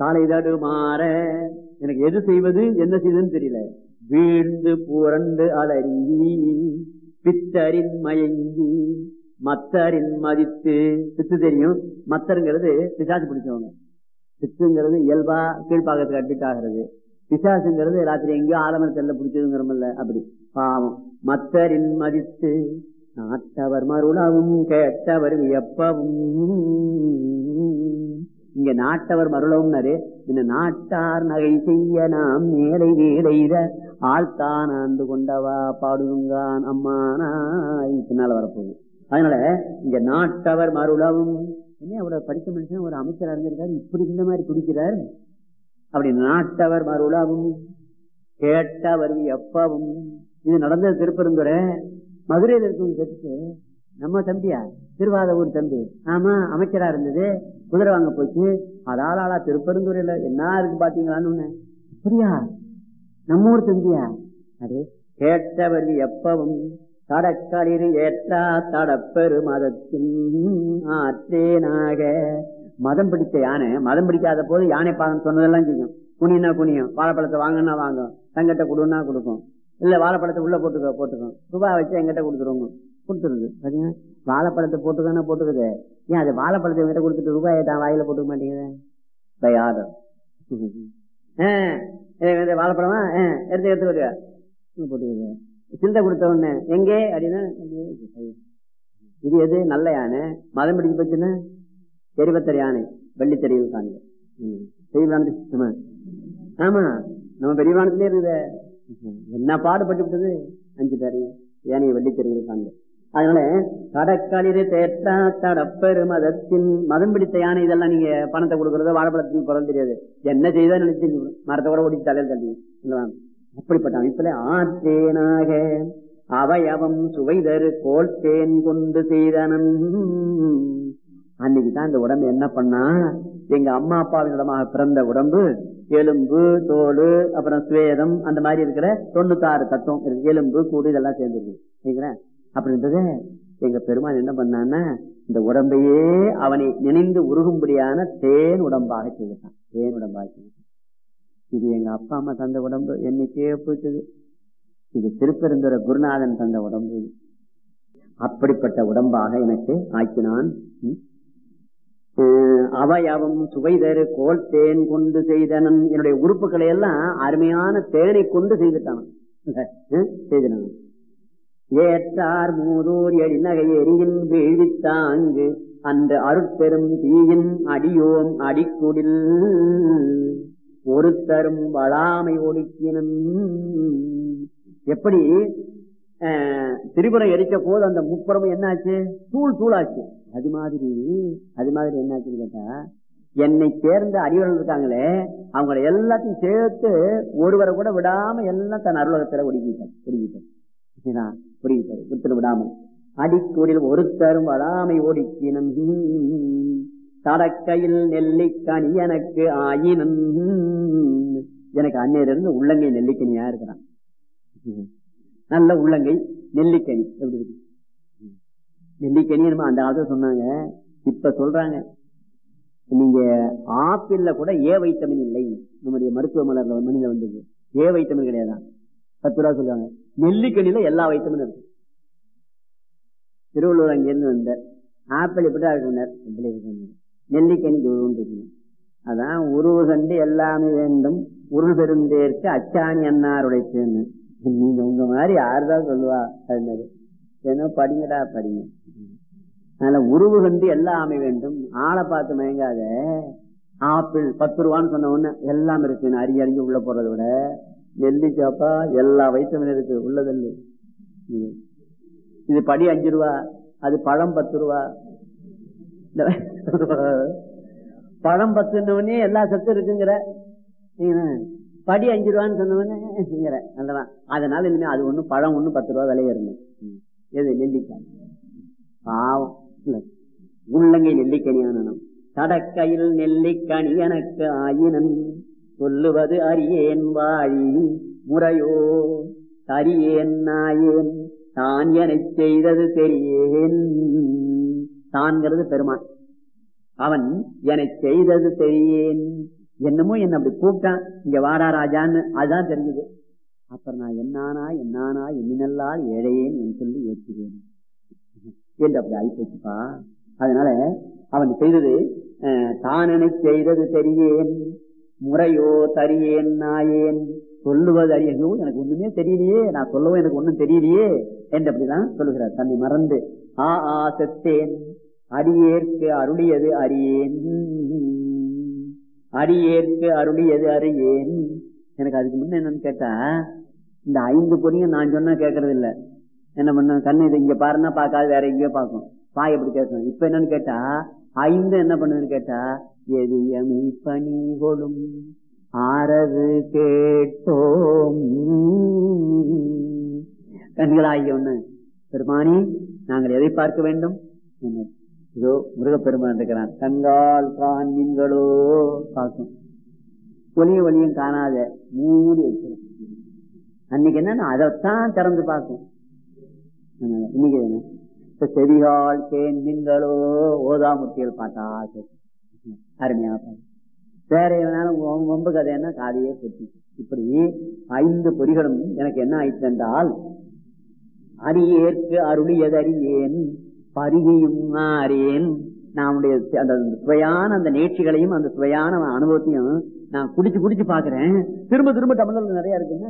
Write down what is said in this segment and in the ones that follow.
சாலை தடுமாற எனக்கு எது செய்வது என்ன செய்வதுன்னு தெரியல வீழ்ந்து புரண்டு அலறி பித்தரின் மயங்கி மத்தரின் மதித்து பித்து தெரியும் மத்தருங்கிறது பிசாசு பிடிச்சவங்க பித்துங்கிறது இயல்பா கீழ்ப்பாக்கத்துக்கு அட்மிட் ஆகிறது பிசாசுங்கிறது ராத்திரி எங்கேயோ ஆலமரத்தல்ல பிடிச்சதுங்கிறமல்ல அப்படி பாவம் மத்தரின் மதித்து நாட்டவர் மருளவும் கேட்டவர் வியப்பவும் இங்க நாட்டவர் மருளவும்னாரு இந்த நாட்டார் நகை செய்ய நாம் மேலை வீடைத ஆழ்த்தான் ஆண்டு கொண்டவா பாடுங்கான் அம்மானாய் பின்னால வரப்போகுது அதனால இங்க நாட்டவர் மருளவும் என்ன அவ்வளவு படித்த மனுஷன் ஒரு அமைச்சரா இருந்திருக்காரு இப்படி இந்த மாதிரி குடிக்கிறார் அப்படி நாட்டவர் மருளவும் கேட்டவர் எப்பவும் இது நடந்தது திருப்பெருந்துறை மதுரையில் இருக்கவங்க கேட்டுட்டு நம்ம தம்பியா திருவாத ஊர் தம்பி ஆமா அமைச்சரா இருந்தது குதிரை வாங்க போச்சு அதால ஆளா திருப்பெருந்துறையில என்ன இருக்கு பாத்தீங்களான்னு அப்படியா நம்ம ஊர் தம்பியா அது கேட்டவர் எப்பவும் தடக்களிர் ஏற்றா தடப்பெரு மதத்தின் ஆற்றேனாக மதம் பிடித்த யானை மதம் பிடிக்காத போது யானை பாகம் சொன்னதெல்லாம் செய்யும் குனினா குனியும் வாழைப்பழத்தை வாங்கினா வாங்கும் தங்கிட்ட கொடுன்னா கொடுக்கும் இல்ல வாழைப்பழத்தை உள்ள போட்டுக்க போட்டுக்கும் ரூபாய் வச்சு எங்கிட்ட கொடுத்துருவோங்க கொடுத்துருது பாத்தீங்கன்னா வாழைப்பழத்தை போட்டுக்கானே போட்டுக்குது ஏன் அது வாழைப்பழத்தை எங்கிட்ட கொடுத்துட்டு ரூபாயை தான் வாயில போட்டுக்க மாட்டேங்குது பை ஆர்டர் வாழைப்பழமா எடுத்து எடுத்து வருவா போட்டுக்குது சிந்தை கொடுத்த உடனே எங்கே அப்படின்னா இது எது நல்ல யானை மதம் பிடிச்சு போச்சுன்னா எரிபத்தர் யானை வெள்ளித்தறிவு காணிக பெரியவானத்து ஆமா நம்ம பெரியவானத்திலே இருக்குது என்ன பாடுபட்டு விட்டது அஞ்சு பேரு யானையை வெள்ளித்தறிவு காணிக அதனால கடற்களிரு தேற்றா தடப்பெரு மதத்தின் மதம் பிடித்த யானை இதெல்லாம் நீங்க பணத்தை கொடுக்கறதோ வாழைப்பழத்துக்கு பிறகு தெரியாது என்ன செய்தா நினைச்சு மரத்தை கூட ஓடி தலையில் தள்ளி அப்படிப்பட்ட அமைப்புல ஆற்றேனாக அவயவம் சுவைதரு கோல்தேன் கொண்டு செய்தனன் அன்னைக்கு தான் இந்த உடம்பு என்ன பண்ணா எங்க அம்மா அப்பாவினிடமாக பிறந்த உடம்பு எலும்பு தோல் அப்புறம் சுவேதம் அந்த மாதிரி இருக்கிற தொண்ணூத்தாறு தத்துவம் இருக்கு எலும்பு கூடு இதெல்லாம் சேர்ந்துருக்கு சரிங்களா அப்படி இருந்தது எங்க பெருமான் என்ன பண்ணான்னா இந்த உடம்பையே அவனை நினைந்து உருகும்படியான தேன் உடம்பாக செய்தான் தேன் உடம்பாக செய்தான் இது எங்க அப்பா அம்மா தந்த உடம்பு என்னைக்கே போயிட்டது இது திருப்பெருந்துற குருநாதன் தந்த உடம்பு அப்படிப்பட்ட உடம்பாக எனக்கு ஆக்கினான் அவயவம் சுவைதரு கோல் தேன் கொண்டு செய்தனன் என்னுடைய உறுப்புகளை எல்லாம் அருமையான தேனை கொண்டு செய்துட்டான் செய்தனன் ஏற்றார் மூதூர் எழிநகை எரியின் வீழ்வித்தாங்கு அந்த அருட்பெரும் தீயின் அடியோம் அடிக்குடில் ஒருத்தரும் வளாமை ஒடுக்கினும் எப்படி திரிபுரம் எரிக்க போது அந்த முப்புறமும் என்னாச்சு தூள் தூளாச்சு அது மாதிரி அது மாதிரி என்னாச்சுன்னு கேட்டா என்னை சேர்ந்த அறிவர்கள் இருக்காங்களே அவங்கள எல்லாத்தையும் சேர்த்து ஒருவரை கூட விடாம எல்லாம் தன் அருளகத்துல ஒடுக்கிட்டார் ஒடுக்கிட்டார் ஒடுக்கிட்டாரு விட்டு விடாமல் அடிக்கூடில் ஒருத்தரும் வடாமை ஒடுக்கினும் தடக்கையில் நெல்லிக்கனி எனக்கு ஆயினன் எனக்கு அன்னையிலிருந்து உள்ளங்கை நெல்லிக்கனியா இருக்கிறான் நல்ல உள்ளங்கை நெல்லிக்கனி எப்படி இருக்கு நெல்லிக்கனி நம்ம அந்த காலத்துல சொன்னாங்க இப்ப சொல்றாங்க நீங்க ஆப்பிள்ல கூட ஏ வைட்டமின் இல்லை நம்முடைய மருத்துவ மலர்ல மனித வந்தது ஏ வைட்டமின் கிடையாதான் பத்து ரூபா சொல்லுவாங்க நெல்லிக்கனில எல்லா வைட்டமினும் இருக்கு திருவள்ளூர் அங்கிருந்து வந்த ஆப்பிள் இப்படிதான் இருக்கு நெல்லிக்கனி இருக்கணும் அதான் உருவு கண்டு எல்லாமே வேண்டும் உருள் பெருந்தேற்கு அச்சாணி அன்னாருடைய தேன்னு நீங்க உங்க மாதிரி யாருதான் சொல்லுவா அது ஏன்னா படிங்கடா படிங்க அதனால உருவு கண்டு எல்லாமே வேண்டும் ஆளை பார்த்து மயங்காத ஆப்பிள் பத்து ரூபான்னு சொன்ன உடனே எல்லாம் இருக்கு அறிஞ்சு அறிஞ்சு உள்ள போறதை விட நெல்லிக்காப்பா எல்லா வைட்டமின் இருக்கு உள்ளதல்லு இது படி அஞ்சு ரூபா அது பழம் பத்து ரூபா பழம் பத்துனவனே எல்லா சத்தும் இருக்குங்கிற படி அஞ்சு ரூபான்னு சொன்னவனே நல்லதான் அதனால இனிமே அது ஒண்ணு பழம் ஒண்ணு பத்து ரூபா விலைய இருந்தது எது நெல்லிக்காய் பாவம் உள்ளங்கை நெல்லிக்கனியானும் தடக்கையில் நெல்லிக்கனி எனக்கு ஆயினன் சொல்லுவது அறியேன் வாழி முறையோ தரியேன் நாயேன் தான் என செய்தது தெரியேன் தான்கிறது பெருமான் அவன் என செய்தது தெரியேன் என்னமோ என்ன அப்படி கூப்பிட்டான் இங்க வாடா ராஜான்னு அதுதான் தெரிஞ்சது அப்புறம் நான் என்னானா என்னானா எண்ணினல்லால் ஏழையேன் என்று சொல்லி ஏற்றுவேன் என்று அப்படி ஆயிப்போச்சுப்பா அதனால அவன் செய்தது அஹ், தானனை செய்தது தெரியேன் முறையோ தரியேன் நாயேன் சொல்லுவது அறியோ எனக்கு ஒண்ணுமே தெரியலையே நான் சொல்லவும் எனக்கு ஒண்ணும் தெரியலையே என்று அப்படிதான் சொல்லுகிறார் தன்னை மறந்து ஆ ஆ செத்தேன் அடியேற்கு அருளியது அறியேன் அடியேற்கு அருளியது அறியேன் எனக்கு அதுக்கு முன்ன என்னன்னு கேட்டா இந்த ஐந்து பொரியும் நான் சொன்னா கேட்கறது இல்ல என்ன பண்ண கண்ணு இது இங்க பாருன்னா பார்க்காது வேற எங்கேயோ பார்க்கும் வாய் எப்படி கேட்கும் இப்ப என்னன்னு கேட்டா ஐந்து என்ன பண்ணுதுன்னு கேட்டா எது எமை பணி கொடும் ஆறது கேட்டோம் கண்களாகிய ஒண்ணு பெருமானி நாங்கள் எதை பார்க்க வேண்டும் என்ன? இதோ முருகப்பெருமான் இருக்கிறான் கண்கால் காண்மீன்களோ பார்க்கும் ஒளியும் ஒளியும் காணாத மூடி வைக்கிறோம் அன்னைக்கு என்னன்னா அதைத்தான் திறந்து பார்க்கும் அதனால இன்னைக்கு என்ன இப்ப செவிகால் தேன்மீன்களோ ஓதாமுட்டியல் பாட்டா கேட்கும். அருமையா பாட்டு. வேற எவனாலும் ஒ- ஒம்பு கதைன்னா காதையே கொட்டி இப்படி ஐந்து பொறிகளும் எனக்கு என்ன ஆயிற்று என்றால் அடியேற்கு அருளியதறியேன் பருகியும் ஆறேன் நான் அவனுடைய அந்த சுவையான அந்த நேர்ச்சிகளையும் அந்த சுவையான அனுபவத்தையும் நான் குடிச்சு குடிச்சு பாக்குறேன் திரும்ப திரும்ப தமிழ்ல நிறைய இருக்குங்க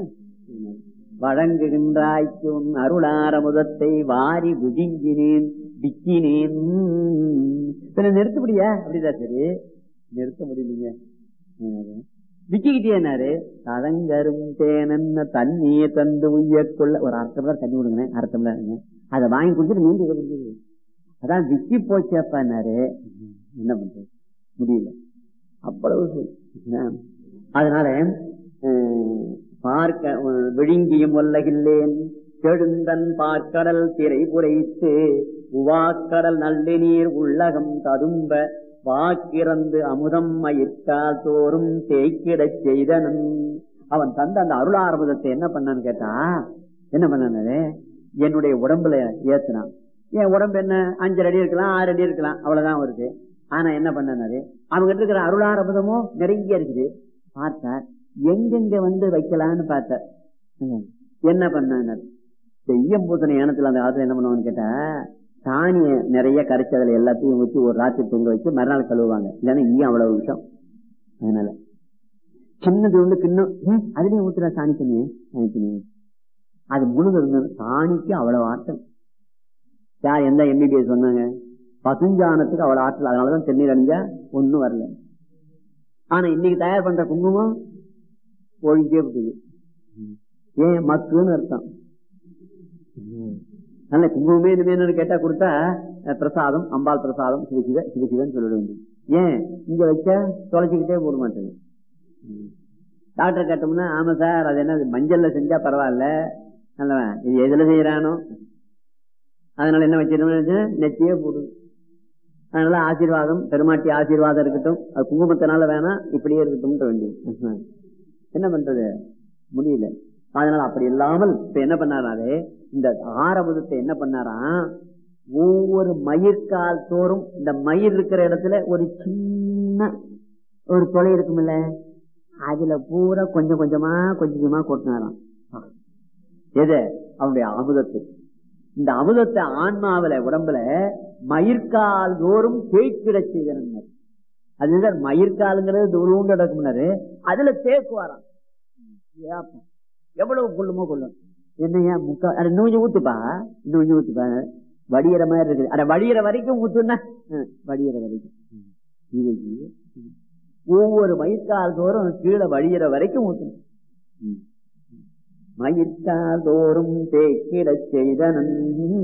வழங்குகின்றாய்க்கும் அருளார முதத்தை வாரி விழுங்கினேன் விக்கினேன் பின்ன நிறுத்தப்படியா அப்படிதான் சரி நிறுத்த முடியலீங்க விக்கிக்கிட்டேனாரு தடங்கரும் தேனன்ன தண்ணியை தந்து உய்யக்குள்ள ஒரு அர்த்தம் தான் தண்ணி விடுங்க அர்த்தம் தான் அதை வாங்கி குடிச்சிட்டு மீண்டும் இதை குடிச்சிரு அதான் விக்கி போச்சப்பாரு என்ன பண்றது முடியல அவ்வளவு சொல். ஆஹ். அதனால அஹ், பார்க்க அஹ், விழுங்கியும் ஒல்லகில்லேன் கெடுந்தன் பார்க்கடல் திரை புரைத்து உவாக்கடல் நல்ல நீர் உள்ளகம் ததும்ப வாக்கிறந்து அமுதம் மயிர்கால் தோறும் தேய்க்கிடச் செய்தனன் அவன் தந்த அந்த அருளாரமுதத்தை என்ன பண்ணான்னு கேட்டா என்ன பண்ணானு என்னுடைய உடம்புல ஏத்துனான் என் உடம்பு என்ன அஞ்சரை அடி இருக்கலாம் ஆறு அடி இருக்கலாம் அவ்வளவுதான் வருது ஆனா என்ன பண்ணாரு அவங்க இருக்கிற அருளாரமுதமோ நிறைய இருக்குது பார்த்தார் எங்கெங்க வந்து வைக்கலாம்னு பார்த்தார் ம். என்ன பண்ணார் செய்யம் பூசணி ஏனத்துல அந்த காலத்துல என்ன பண்ணுவாங்கன்னு கேட்டா சாணிய நிறைய கரைச்சி அதுல எல்லாத்தையும் ஊற்றி ஒரு ராத்திரி தொங்க வச்சு மறுநாள் கழுவுவாங்க இல்லைன்னா ஈயம் அவ்வளவு விஷயம் அதனால சின்னது ஒண்ணு கிண்ணம் ஏன் அதுலயும் ஊத்துறா சாணி தண்ணி சாணி தண்ணி அது முழுவதும் சாணிக்கு அவ்வளவு ஆட்டம் யார் எந்த எம்பிபிஎஸ் சொன்னாங்க பசுஞ்சானத்துக்கு அவ்வளவு ஆற்றல் அதனாலதான் தென்னீர் அணிஞ்சா ஒண்ணும் வரல ஆனா இன்னைக்கு தயார் பண்ற குங்குமம் ஒழிஞ்சே விட்டுது ஏன் மக்குன்னு அர்த்தம் நல்ல குங்குமமே இனிமேனு கேட்டா கொடுத்தா அஹ், பிரசாதம் அம்பாள் பிரசாதம் சிவசிவ சிவசிவன் சொல்லிட வேண்டியது ஏன் இங்க வச்சா தொலைச்சிக்கிட்டே போட மாட்டேங்குது டாக்டர் கேட்டோம்னா ஆமா சார் அது என்ன மஞ்சள்ல செஞ்சா பரவாயில்ல நல்லவன் இது எதுல செய்யறானோ அதனால என்ன வச்சிருக்கோம் நெத்தியே போடும் அதனால ஆசீர்வாதம் பெருமாட்டி ஆசீர்வாதம் இருக்கட்டும் அது குங்குமத்தினால வேணாம் இப்படியே இருக்கட்டும் வேண்டியது என்ன பண்றது முடியல அதனால அப்படி இல்லாமல் இப்ப என்ன பண்ணாரு இந்த ஆரம்பத்தை என்ன பண்ணாராம் ஒவ்வொரு மயிர்கால் தோறும் இந்த மயிர் இருக்கிற இடத்துல ஒரு சின்ன ஒரு தொலை இருக்கும்ல அதுல பூரா கொஞ்சம் கொஞ்சமா கொஞ்சம் கொஞ்சமா கொட்டினாராம் எது அவனுடைய அமுதத்தை இந்த அமுதத்தை ஆன்மாவில உடம்புல மயிர்கால் தோறும் தேய்க்கிட செய்தனர் அதுதான் மயிர்காலுங்கிறது தூரம் கிடக்கும்னாரு அதுல தேக்குவாராம் ஏப்பா, எவ்வளவு கொள்ளுமோ கொள்ளும் என்னையா முக்கா அட இன்னும் கொஞ்சம் ஊத்துப்பா இன்னும் கொஞ்சம் ஊத்துப்பா வடிகிற மாதிரி இருக்குது அட வடிகிற வரைக்கும் ஊத்துனா ம், வடிகிற வரைக்கும் ம். இது, இது. ம். ஒவ்வொரு மயிர்கால் தோறும் கீழே வழியிற வரைக்கும் ஊத்தணும் ம். மயிர்கால் தோறும் தேக்கிடச் செய்தனன்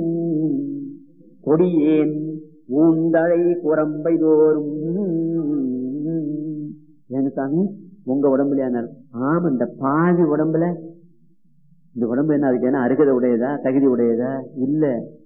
கொடியேன் ஊந்தழை குரம்பை தோறும் ஏங்க சாமி உங்க உடம்புல ஆமா இந்த பாதி உடம்புல இந்த உடம்பு என்ன அதுக்கு என்ன அருகதை உடையதா தகுதி உடையதா இல்ல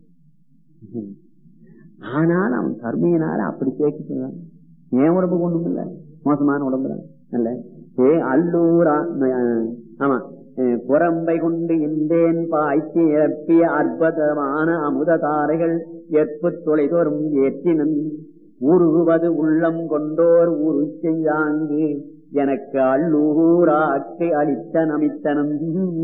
ஆனால் அவன் கருமையினால அப்படி சேர்க்க சொல்றான் என் உடம்புக்கு ஒண்ணும் இல்ல மோசமான உடம்புல அல்ல ஏ அல்லூரா ஆமா அஹ் புறம்பை கொண்டு இந்தேன் பாய்ச்சி இறப்பிய அற்புதமான அமுத தாரைகள் எற்பு தொலைதோறும் ஏற்றினன் உருகுவது உள்ளம் கொண்டோர் உரு செய்தாங்கு எனக்கு அள்ளூராக்கை அளித்த நமித்தனம்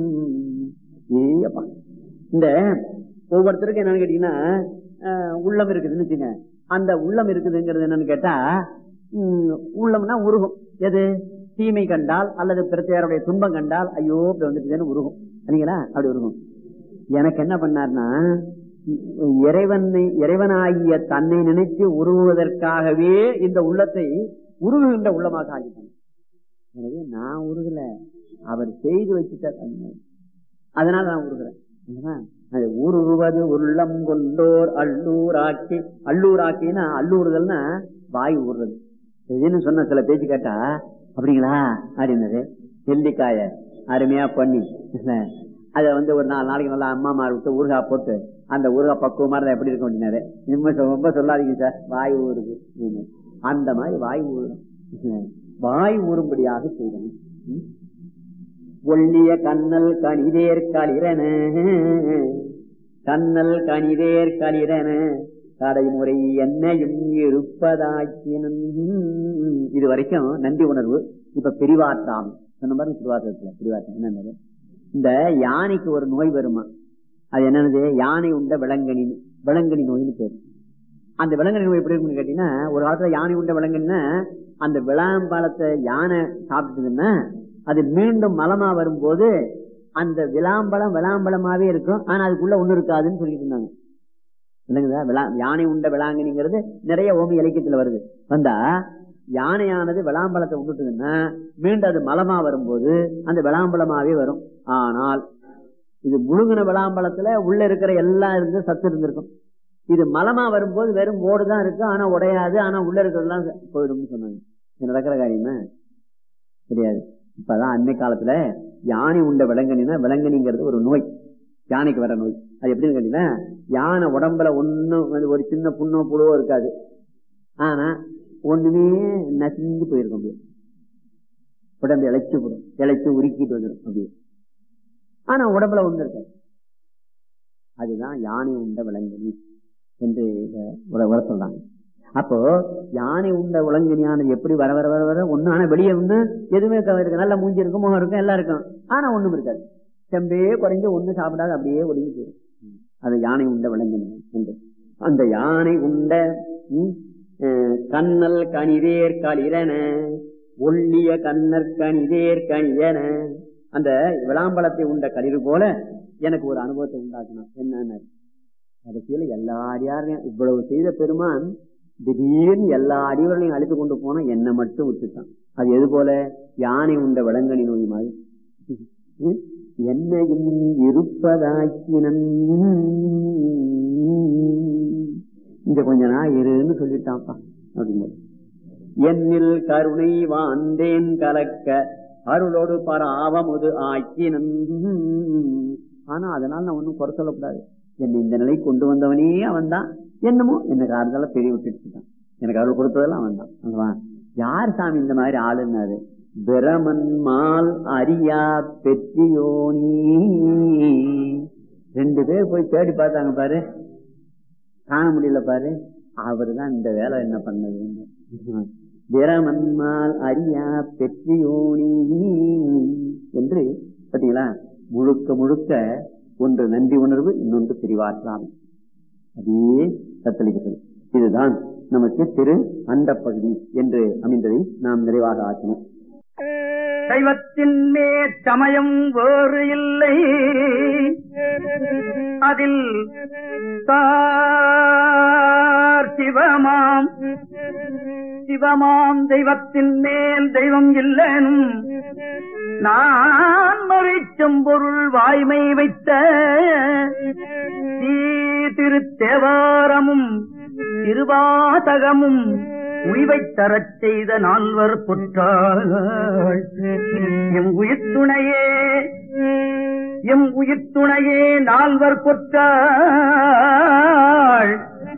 ஏப்பா இந்த ஒவ்வொருத்தருக்கும் என்னன்னு கேட்டீங்கன்னா அஹ், உள்ளம் இருக்குதுன்னு வச்சுங்க அந்த உள்ளம் இருக்குதுங்கிறது என்னன்னு கேட்டா உம், உள்ளம்னா உருகும் எது தீமை கண்டால் அல்லது பிரச்சனையாருடைய துன்பம் கண்டால் ஐயோ இப்படி வந்துட்டுதுன்னு உருகும் சரிங்களா அப்படி உருகும் எனக்கு என்ன பண்ணார்னா இறைவனை இறைவனாகிய தன்னை நினைத்து உருவுவதற்காகவே இந்த உள்ளத்தை உருகுகின்ற உள்ளமாக ஆகிட்டான் எனவே நான் உருகல அவர் செய்து வச்சுட்டார் தன்னை. அதனால நான் உருகிறேன் இல்லையா? அது உருவது உள்ளம் கொண்டோர் அள்ளூராக்கி அள்ளூராக்கின்னா அள்ளூறுதல்னா வாய் ஊறுறது இதுன்னு சொன்ன சில பேச்சு கேட்டா அப்படிங்களா அப்படின்னது நெல்லிக்காய அருமையா பண்ணி அத வந்து ஒரு நாலு நாளைக்கு நல்லா அம்மா மாறு விட்டு ஊறுகாய் போட்டு அந்த ஊறுகாய் பக்குவமா இருந்தா எப்படி இருக்கும் அப்படின்னாரு நிம்ம சொ- ரொம்ப சொல்லாதீங்க சார் வாய் ஊறுது அப்படின்னு. அந்த மாதிரி வாய் ஊறும் வாய் ஊறும்படியாக செய்தேன் ம். ஒள்ளிய கண்ணல் கணிதேர் களிரன கண்ணல் கணிதேர் களிரன கடைமுறை என்னையும் இருப்பதாக்கினும் இது வரைக்கும் நன்றி உணர்வு இப்ப பிரிவாற்றாமை சொன்ன மாதிரி திருவாசகத்துல பிரிவாற்றம் என்னன்னு இந்த யானைக்கு ஒரு நோய் வருமா அது என்னது யானை உண்ட விலங்கனி விலங்கனி நோய்னு பேரு அந்த விலங்கனி நோய் எப்படி இருக்குன்னு கேட்டீங்கன்னா ஒரு காலத்துல யானை உண்ட விலங்குன்னா அந்த விளாம்பழத்தை யானை சாப்பிட்டதுன்னா அது மீண்டும் மலமா வரும்போது அந்த விளாம்பழம் விளாம்பழமாவே இருக்கும் ஆனா அதுக்குள்ள ஒண்ணு இருக்காதுன்னு சொல்லிட்டு இருந்தாங்க இல்லைங்களா விளா யானை உண்ட விளாங்கனிங்கிறது நிறைய ஓமி இலக்கியத்துல வருது வந்தா யானையானது விளாம்பழத்தை உண்டுட்டுதுன்னா மீண்டும் அது மலமா வரும்போது அந்த விளாம்பழமாவே வரும் ஆனால் இது முழுங்கின விளாம்பழத்துல உள்ள இருக்கிற எல்லாம் இருந்து சத்து இருந்திருக்கும் இது மலமா வரும்போது வெறும் ஓடு தான் இருக்கு ஆனா உடையாது ஆனா உள்ள இருக்கிறதெல்லாம் போயிடும்னு சொன்னாங்க இது நடக்கிற காரியமா தெரியாது இப்பதான் அன்னை காலத்துல யானை உண்ட விலங்கனினா விலங்கனிங்கிறது ஒரு நோய் யானைக்கு வர நோய் அது எப்படின்னு கேட்டீங்கன்னா யானை உடம்புல ஒண்ணும் வந்து ஒரு சின்ன புண்ணோ புழுவோ இருக்காது ஆனா ஒண்ணுமே நசிஞ்சு போயிருக்கும் அப்படியே உடம்பு இழைச்சு போடும் இழைச்சு உருக்கிட்டு வந்துடும் அப்படியே ஆனா உடம்புல ஒண்ணு இருக்காது அதுதான் யானை உண்ட விலங்கனி என்று இத உர சொல்றாங்க அப்போ யானை உண்ட விலங்கனியானது எப்படி வர வர வர வர ஒண்ணு ஆனா வெளியே வந்து எதுவுமே க- இருக்கு நல்ல மூஞ்சி இருக்கும் முகம் இருக்கும் எல்லாம் இருக்கும் ஆனா ஒண்ணும் இருக்காது செம்பே குறைஞ்சு ஒண்ணு சாப்பிடாது அப்படியே ஒடுங்கி போயிடும் அது யானை உண்ட விலங்கனி என்று அந்த யானை உண்ட ம், அஹ், கண்ணல் கணிதேர் களிரன ஒள்ளிய கண்ணற் கணிதேர் கணியன அந்த விளாம்பழத்தை உண்ட களிறு போல எனக்கு ஒரு அனுபவத்தை உண்டாக்கணும் என்னன்னு கடைசியில எல்லா அடியாரையும் இவ்வளவு செய்த பெருமான் திடீர்னு எல்லா அடிவர்களையும் அழைத்து கொண்டு போனா என்னை மட்டும் விட்டுட்டான் அது எது போல யானை உண்ட விலங்கனி நோய் மாதிரி ம்? என்னையும் இருப்பதாக்கினன் இங்க கொஞ்ச நாள் இருன்னு சொல்லிட்டான்ப்பா அப்படின்னு என்னில் கருணை வாண்டேன் கலக்க அருளோடு பராவமுது ஆக்கினன் ஆனா அதனால நான் ஒண்ணும் குறை சொல்லக்கூடாது என்னை இந்த நிலை கொண்டு வந்தவனே அவன் தான் என்னமோ எனக்கு ஆறுதல பெரிய விட்டுட்டு எனக்கு அருள் கொடுத்ததெல்லாம் அவன் தான் அல்லவா? யார் சாமி இந்த மாதிரி ஆளுன்னாரு பிரமன் மால் அரியா பெற்றியோனி ரெண்டு பேர் போய் தேடி பார்த்தாங்க பாரு காண முடியல பாரு அவருதான் இந்த வேலை என்ன பண்ணது பிரமன்மால் அரியா பெற்றியோனி என்று பாத்தீங்களா முழுக்க முழுக்க ஒன்று நன்றி உணர்வு இன்னொன்று பிரிவாற்றாமை அப்படியே தத்தளிக்கிறது இதுதான் நமக்கு திரு அண்ட பகுதி என்று அமைந்ததை நாம் நிறைவாக ஆக்கணும் தெய்வத்தின் மேற் சமயம் வேறு இல்லை அதில் தார் சிவமாம் சிவமாம் தெய்வத்தின் மேல் தெய்வம் இல்லனும் நான் மறைச்செம்பொருள் வாய்மை வைத்த திருத்தேவாரமும் திருவாசகமும் உய்வைத் தரச் செய்த நால்வர் பொற்றாள் எம் உயிர் துணையே எம் உயிர் துணையே நால்வர் பொற்றாள்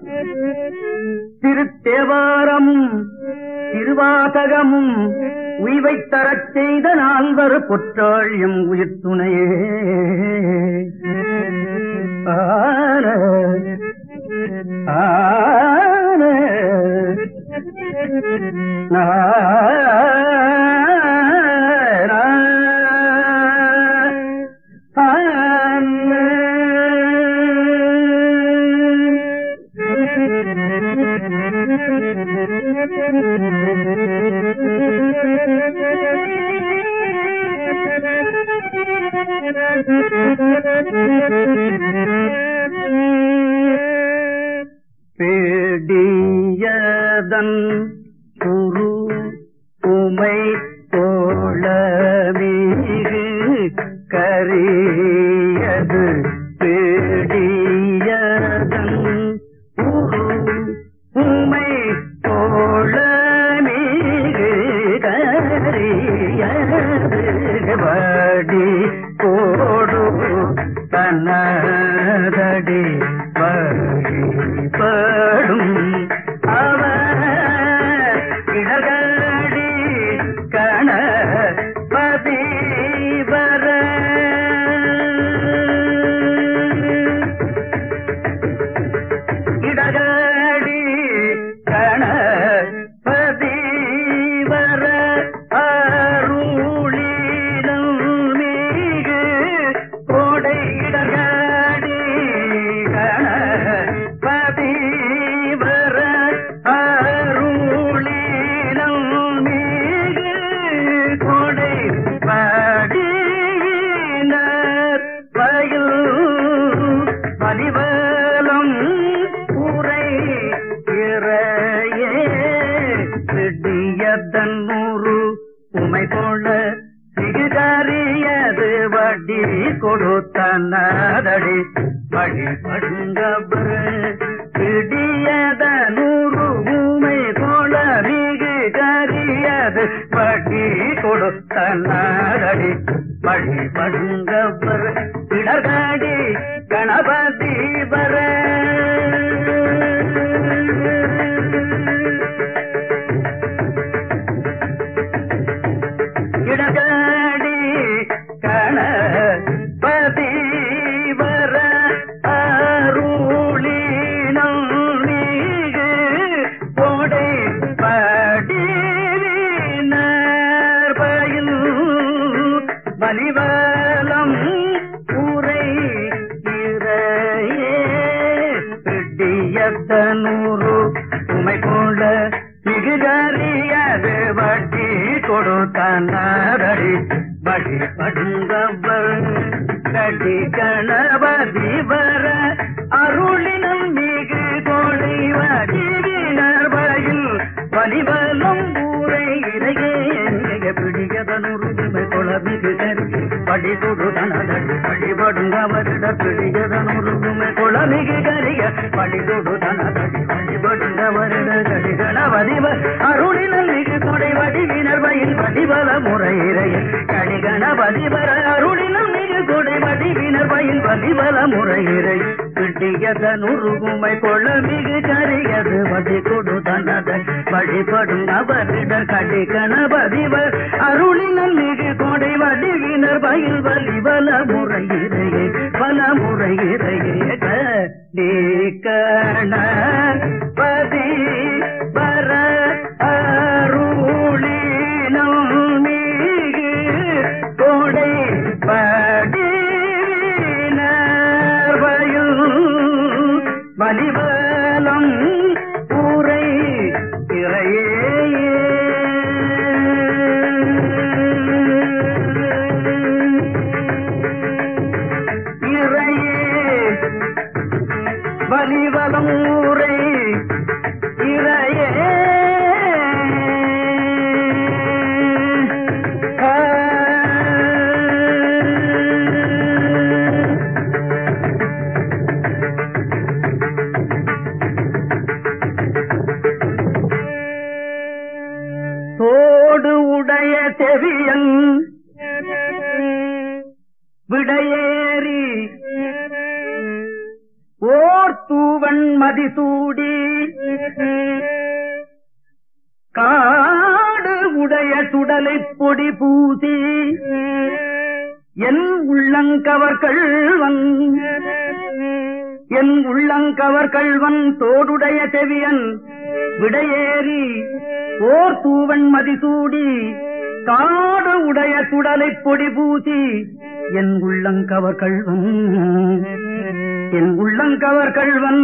திருத்தேவாரமும் திருவாசகமும் உய்வைத் தரச் செய்த நால்வர் பொற்றாள் எம் உயிர் துணையே ஆன ஆன பேடியதன் குரு உமை தோழமிகு கரியது பேடியதன் குரு உமை தோழமிகு கரியது வடி கோடு தன்னதடி வழிபடும் அவர் இடகடி கணபதி வர இடகடி கணபதி வர அருளிடம் மிகு கோடை இடகடி கணபதி வர அருளிடம் மிகு கோடை படியினர் பயில் பலிவலம் உரை இறையே விடியதன் நூறு உமை போல சிகுதறியது வட்டி கொடுத்தனதடி வழிபடுங்கவர் விடியத நூறு உமை போல மிகு கரியது வட்டி கொடுத்தனதடி வழிபடுங்கவர் இடர்காடி கணபதி வர இடர்காடி கணபதி வர அருளினம் மிகு கோடை படினர் பயில் பலிவலம் உரை இறையே பிடியத்தனூறு உமை கொண்ட மிகுதறியது வட்டி கொடுத்தனரடி வழி படுங்கவர் கடி கணபதி வர அருளினம் மிகு கோடை வடிவினர் வயில் பலிபலம் ஊரை இறையே பிடியதனுருமை கொளமிகு கரி படி கொடு தனதடி வழிபடுங்க வருட பிடியதனுருமை கொளமிகு கரிய படி கொடு தனதடி வழிபடுங்க வருட கடி கணபதிவ அருளினல் மிகு கொடை வடிவினர் வயில் வடிவல முறை இறைய கடி கணபதிவர அருளினல் மிகு கொடை வடிவினர் வயில் வலிவல முறை இறை பிடியதனுருமை கொளமிகு கரியது வடி கொடு தனதடி வழிபடுங்க வருட கடி கணபதிவர் அருளினல் மிகு கொடை வடிவினர் பயில் வலி பல முறையிறையே பல முறையிறையே கடி கணபதி வர அருளினம் மிகு கொடை வடிவினர் பயில் வலிபலம் ஊரை இறையே வலிவலம் ஊரை இறையே ஆ. தோடு உடைய செவியன் விடையேறி ஓர் தூவன் மதிசூடி காடு உடைய சுடலை பொடி பூசி என் உள்ளங்கவர் கள்வன் என் உள்ளங்கவர் கள்வன் தோடுடைய செவியன் விடையேறி ஓர் தூவன் மதிசூடி காடு உடைய சுடலை பொடி பூசி என் உள்ளங்கவர் கள்வன் என் உள்ளங்கவர் கள்வன்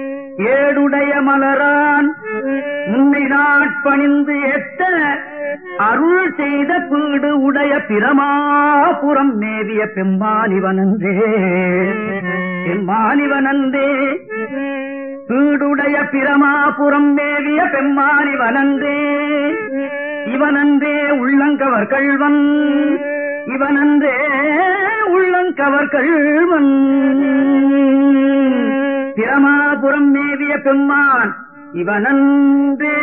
ஏடுடைய மலரான் முன்னை நாட்பணிந்து எத்த அருள் செய்த பீடு உடைய பிரமாபுரம் மேவிய பெம்மானிவனந்தே பெம்மானிவனந்தே பீடுடைய பிரமாபுரம் மேவிய பெம்மானிவனந்தே இவனன்றே உள்ளங்கவர் கள்வன் இவனன்றே உள்ளங்கவர் கள்வன் பிரமாபுரம் மேவிய பெம்மான் இவனன்றே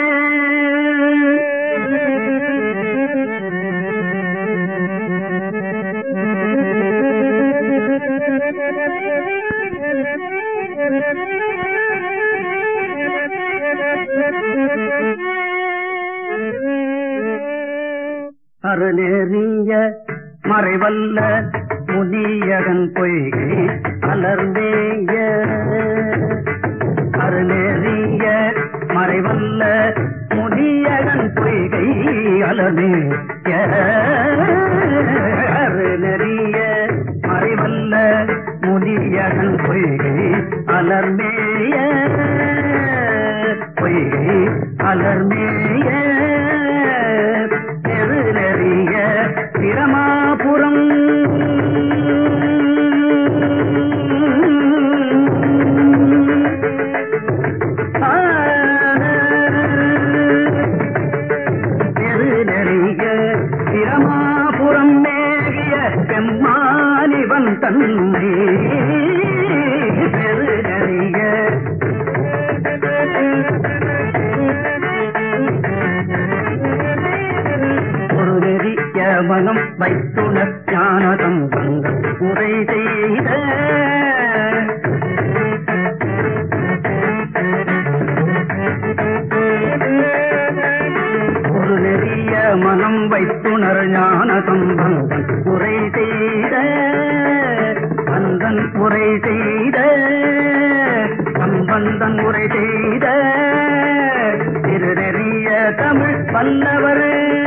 அருளேறிய மறைவல்ல முனியகன் பொய்கை அலர்ந்தேய அருளேறிய மறைவல்ல முனியகன் பொய்கை அலர்ந்தேய அருளறிய மறைவல்ல முனியகன் பொய்கை அலர்மேய பொய்கை அலர்மேய நெறிய பிரமாபுரம் நெறிய பிரமாபுரம் மேகிய பெம்மானிவன் தன்னை நெறிய ஒரு நெறிய மனம் வைத்துண ஞானதம் தங்கள் உரை செய்த ஒரு நெறிய மனம் வைத்துணர் ஞான சம்பந்தன் உரை செய்த அந்தன் உரை செய்த சம்பந்தன் உரை செய்த திருநெறிய தமிழ் வல்லவர்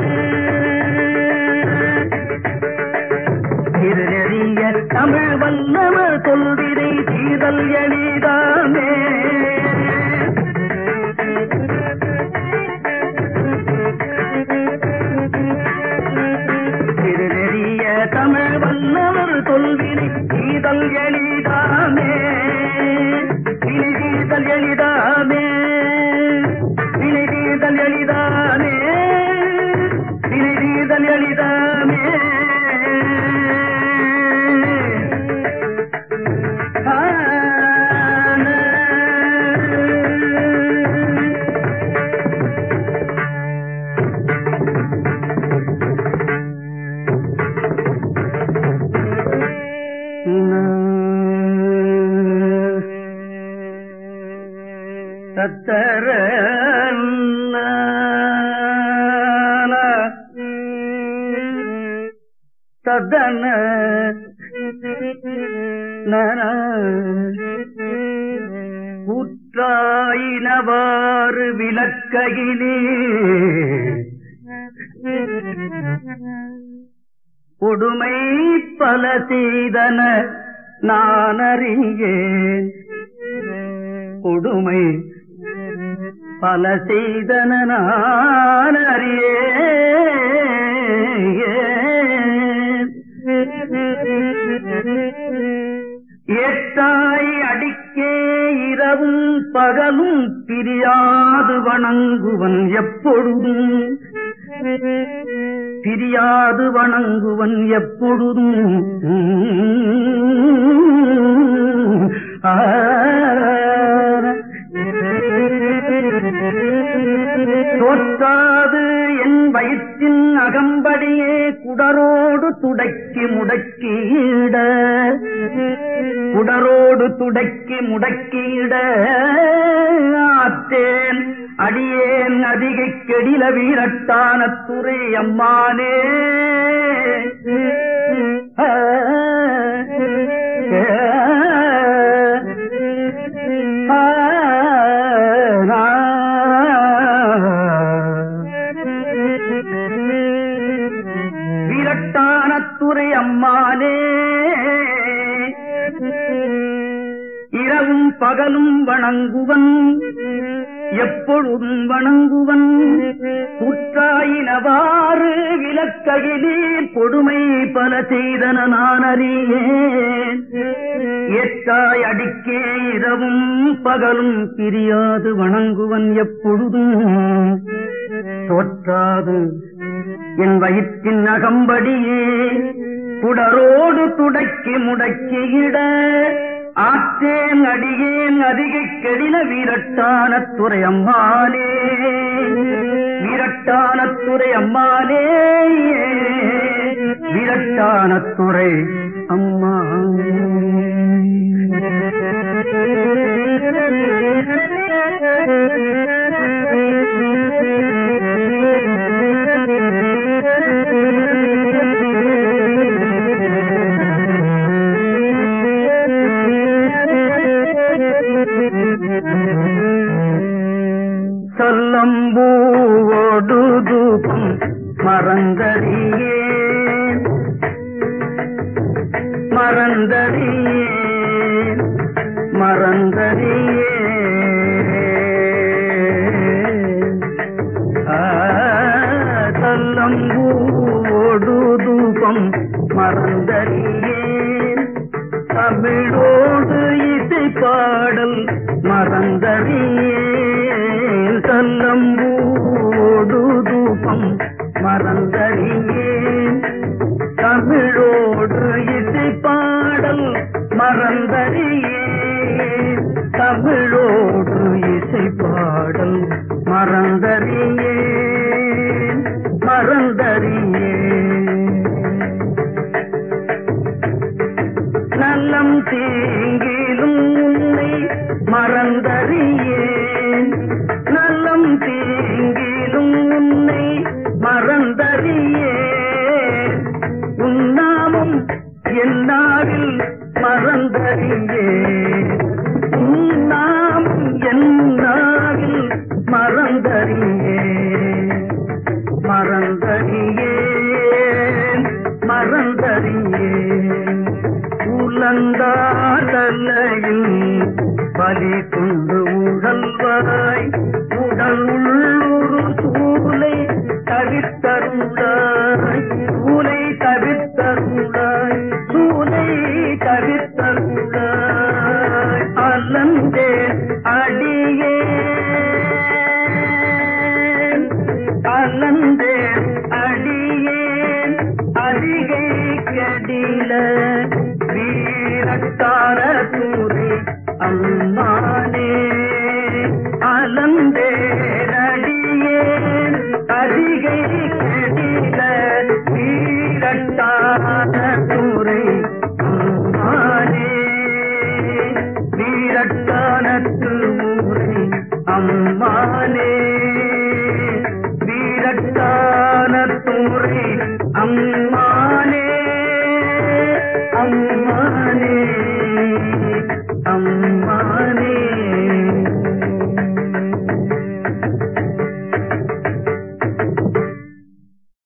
திருநெறிய தமிழ் வல்லவர் சொல்விதை தீதல் எளிதாமே திருநெறிய தமிழ் வல்லவர் தொல்வினை தீதல் எளிதாமே வினை தீதல் எளிதாமே வினை தீதல் எளிதாமே வினை தீதல் எளிதாமே தத்தர ததன நன கூற்றாயினவாறு விளக்கையிலே கொடுமை பல செய்தன நான் அறியேன் கொடுமை பல செய்தன நான் அறியேன் எட்டாய் அடிக்கே இரவும் பகலும் பிரியாது வணங்குவன் எப்பொழுதும் பிரியாது வணங்குவன் எப்பொழுதும் ஆ தோற்றாது என் வயிற்றின் அகம்படியே குடரோடு துடக்கி முடக்கியிட குடரோடு துடக்கி முடக்கியிட ஆத்தேன் அடியேன் அதிகை கெடில வீரட்டான துறை அம்மானே ஆ, ஆ, ஆ, வீரட்டானத்துறை அம்மானே இரவும் பகலும் வணங்குவன் எப்பொழுதும் வணங்குவன் குற்றாயினவாறு விளக்ககிலீர் கொடுமை பல செய்தன நான் அறியேன் எட்டாய் அடிக்கே இரவும் பகலும் பிரியாது வணங்குவன் எப்பொழுதும் தோற்றாது என் வயிற்றின் அகம்படியே குடரோடு துடக்கி முடக்கியிட ஆற்றேன் அடியேன் அதிகை கெடின வீரட்டான துறை அம்மானே வீரட்டான துறை அம்மானே வீரட்டான துறை அம்மா சொல்லம்பூவோடு தூபம் மறந்தறியேன் மறந்தறியேன் மறந்தறியேன் ஆ, சொல்லம்பூவோடு தூபம் மறந்தறியேன் தமிழோடு இசை பாடல் மறந்தறியேன் தல்லம்பூடு தூபம் மறந்தறியேன் தமிழோடு இசை பாடல் மறந்தறியேன் தமிழோடு இசை பாடல் மறந்தறியேன் மறந்தறியேன் நல்லம் தீங்கிலும் உன்னை மறந்தறியேன் நல்லம் தீங்கிலும் உன்னை மறந்தறியேன் உன்னாமும் என்னாவில் மறந்தறியேன் உன்னாமும் என்னாவில் மறந்தறியேன் மறந்தறியேன் மறந்தறியேன் உலந்தாதலையில் பலி கொண்டு உழல்வாய் உடல் உள்ளுரு சூலை தவித்தருளாய் சூலை தவித்தருளாய் சூலை தவித்தருளாய் அலந்தே அடியேன் அலந்தே அடியேன் அதிகை கடில வீரத்தார தூரி அம்மானே அலந்தே அடியேன் அதிகை கடில வீரத்தார தூரை அம்மானே வீரட்டானத்து ஊரை அம்மானே வீரட்டானத்தூரை அம்மானே அம்மானே அம்மா